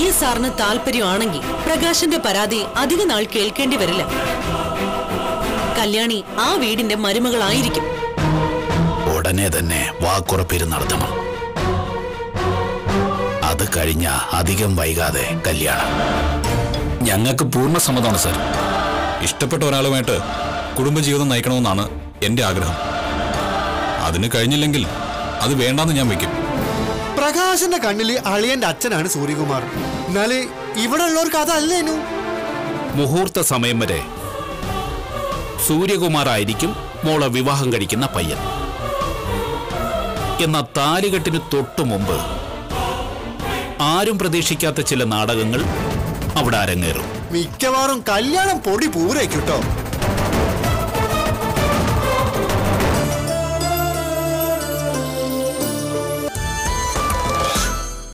S സാറിന് താല്പര്യമാണെങ്കിൽ പ്രകാശന്റെ പരാതി അധിക നാൾ കേൾക്കേണ്ടി വരില്ല കല്യാണി ആ വീടിന്റെ മരുമകളായിരിക്കും ഉടനെ തന്നെ വാക്കുറപ്പേര് നടത്തണം അത് കഴിഞ്ഞ അധികം വൈകാതെ കല്യാണം ഞങ്ങൾക്ക് പൂർണ്ണ സമ്മതമാണ് സർ ഇഷ്ടപ്പെട്ട ഒരാളുമായിട്ട് കുടുംബജീവിതം നയിക്കണമെന്നാണ് എൻ്റെ ആഗ്രഹം അതിന് കഴിഞ്ഞില്ലെങ്കിൽ അത് വേണ്ടാന്ന് ഞാൻ വെക്കും പ്രകാശന്റെ കണ്ണില് അളിയന്റെ അച്ഛനാണ് സൂര്യകുമാർ എന്നാല് ഇവിടെ ഉള്ളവർക്ക് അതല്ലേനു മുഹൂർത്ത സമയം വരെ സൂര്യകുമാർ ആയിരിക്കും മോളെ വിവാഹം കഴിക്കുന്ന പയ്യൻ എന്ന താലികെട്ടിന് തൊട്ടു മുമ്പ് ആരും പ്രതീക്ഷിക്കാത്ത ചില നാടകങ്ങൾ അവിടെ അരങ്ങേറും മിക്കവാറും കല്യാണം പൊടി പൂരേക്കും കേട്ടോ